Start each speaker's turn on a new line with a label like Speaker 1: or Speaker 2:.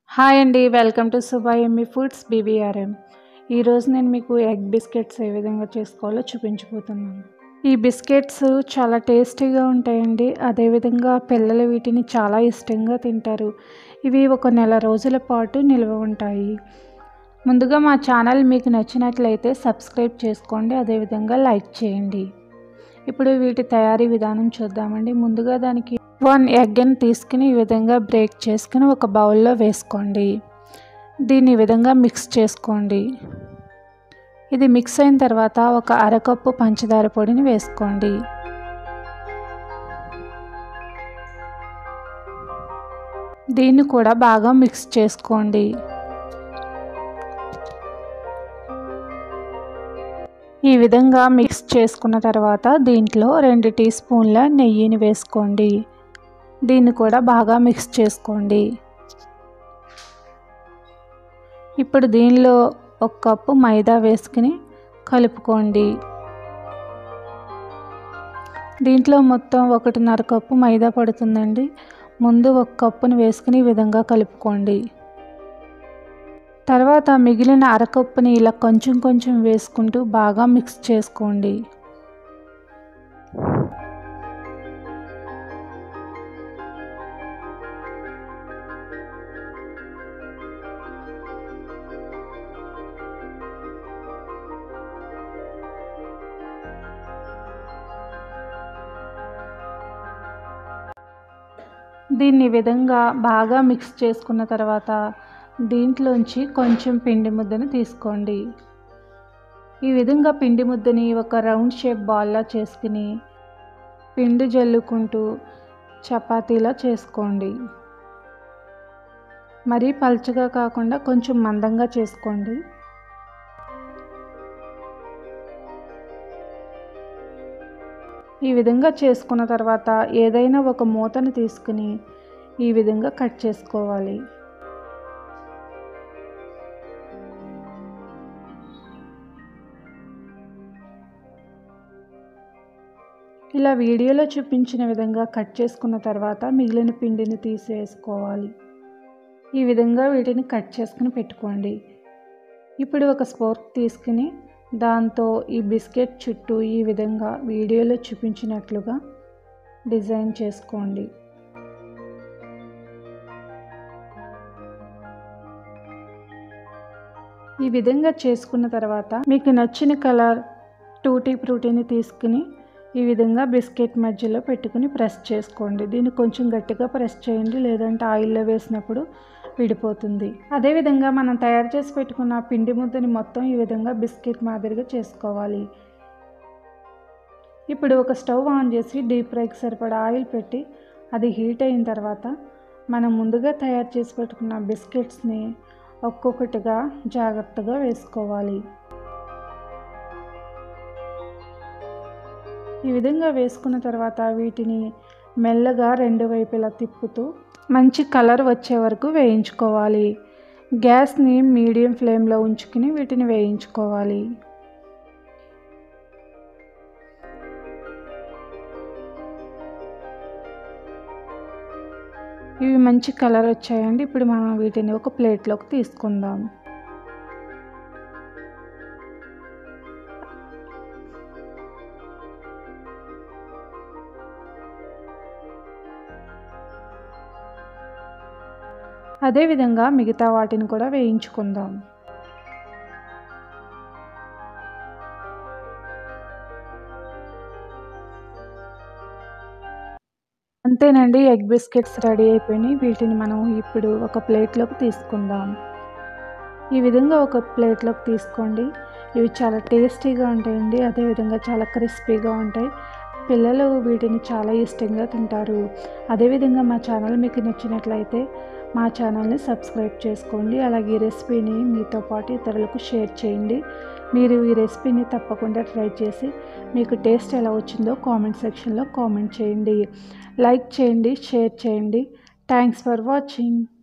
Speaker 1: hi అండి welcome to సుబా ఎమ్మి ఫుడ్స్ బీబీఆర్ఎం ఈరోజు నేను మీకు ఎగ్ బిస్కెట్స్ ఏ విధంగా చేసుకోవాలో చూపించబోతున్నాను ఈ బిస్కెట్స్ చాలా టేస్టీగా ఉంటాయండి అదేవిధంగా పిల్లలు వీటిని చాలా ఇష్టంగా తింటారు ఇవి ఒక నెల రోజుల పాటు నిల్వ ఉంటాయి ముందుగా మా ఛానల్ మీకు నచ్చినట్లయితే సబ్స్క్రైబ్ చేసుకోండి అదేవిధంగా లైక్ చేయండి ఇప్పుడు వీటి తయారీ విధానం చూద్దామండి ముందుగా దానికి వన్ ఎగ్ని తీసుకుని ఈ విధంగా బ్రేక్ చేసుకుని ఒక బౌల్లో వేసుకోండి దీన్ని ఈ విధంగా మిక్స్ చేసుకోండి ఇది మిక్స్ అయిన తర్వాత ఒక అరకప్పు పంచదార పొడిని వేసుకోండి దీన్ని కూడా బాగా మిక్స్ చేసుకోండి ఈ విధంగా మిక్స్ చేసుకున్న తర్వాత దీంట్లో రెండు టీ స్పూన్ల నెయ్యిని వేసుకోండి దీన్ని కూడా బాగా మిక్స్ చేసుకోండి ఇప్పుడు దీనిలో ఒక కప్పు మైదా వేసుకుని కలుపుకోండి దీంట్లో మొత్తం ఒకటిన్నర కప్పు మైదా పడుతుందండి ముందు ఒక కప్పుని వేసుకుని ఈ విధంగా కలుపుకోండి తర్వాత మిగిలిన అరకప్పుని ఇలా కొంచెం కొంచెం వేసుకుంటూ బాగా మిక్స్ చేసుకోండి దీన్ని ఈ విధంగా బాగా మిక్స్ చేసుకున్న తర్వాత దీంట్లోంచి కొంచెం పిండి ముద్దను తీసుకోండి ఈ విధంగా పిండి ముద్దని ఒక రౌండ్ షేప్ బాల్లా చేసుకుని పిండి జల్లుకుంటూ చపాతీలా చేసుకోండి మరీ పలుచగా కాకుండా కొంచెం మందంగా చేసుకోండి ఈ విధంగా చేసుకున్న తర్వాత ఏదైనా ఒక మూతను తీసుకుని ఈ విధంగా కట్ చేసుకోవాలి ఇలా వీడియోలో చూపించిన విధంగా కట్ చేసుకున్న తర్వాత మిగిలిన పిండిని తీసేసుకోవాలి ఈ విధంగా వీటిని కట్ చేసుకుని పెట్టుకోండి ఇప్పుడు ఒక స్పోర్క్ తీసుకుని దాంతో ఈ బిస్కెట్ చుట్టూ ఈ విధంగా వీడియోలో చూపించినట్లుగా డిజైన్ చేసుకోండి ఈ విధంగా చేసుకున్న తర్వాత మీకు నచ్చిన కలర్ టూటీ ఫ్రూటీని తీసుకుని ఈ విధంగా బిస్కెట్ మధ్యలో పెట్టుకుని ప్రెస్ చేసుకోండి దీన్ని కొంచెం గట్టిగా ప్రెస్ చేయండి లేదంటే ఆయిల్లో వేసినప్పుడు విడిపోతుంది అదేవిధంగా మనం తయారు చేసి పెట్టుకున్న పిండి ముద్దని మొత్తం ఈ విధంగా బిస్కెట్ మాదిరిగా చేసుకోవాలి ఇప్పుడు ఒక స్టవ్ ఆన్ చేసి డీప్ ఫ్రైకి సరిపడా ఆయిల్ పెట్టి అది హీట్ అయిన తర్వాత మనం ముందుగా తయారు చేసి పెట్టుకున్న బిస్కెట్స్ని ఒక్కొక్కటిగా జాగ్రత్తగా వేసుకోవాలి ఈ విధంగా వేసుకున్న తర్వాత వీటిని మెల్లగా రెండు వైపులా తిప్పుతూ మంచి కలర్ వచ్చే వరకు వేయించుకోవాలి గ్యాస్ని మీడియం ఫ్లేమ్లో ఉంచుకుని వీటిని వేయించుకోవాలి ఇవి మంచి కలర్ వచ్చాయండి ఇప్పుడు మనం వీటిని ఒక ప్లేట్లోకి తీసుకుందాం అదేవిధంగా మిగతా వాటిని కూడా వేయించుకుందాం అంతేనండి ఎగ్ బిస్కెట్స్ రెడీ అయిపోయినాయి వీటిని మనం ఇప్పుడు ఒక ప్లేట్లోకి తీసుకుందాం ఈ విధంగా ఒక ప్లేట్లోకి తీసుకోండి ఇవి చాలా టేస్టీగా ఉంటాయండి అదేవిధంగా చాలా క్రిస్పీగా ఉంటాయి పిల్లలు వీటిని చాలా ఇష్టంగా తింటారు అదేవిధంగా మా ఛానల్ మీకు నచ్చినట్లయితే మా ఛానల్ని సబ్స్క్రైబ్ చేసుకోండి అలాగే ఈ రెసిపీని మీతో పాటు ఇతరులకు షేర్ చేయండి మీరు ఈ రెసిపీని తప్పకుండా ట్రై చేసి మీకు టేస్ట్ ఎలా వచ్చిందో కామెంట్ సెక్షన్లో కామెంట్ చేయండి లైక్ చేయండి షేర్ చేయండి థ్యాంక్స్ ఫర్ వాచింగ్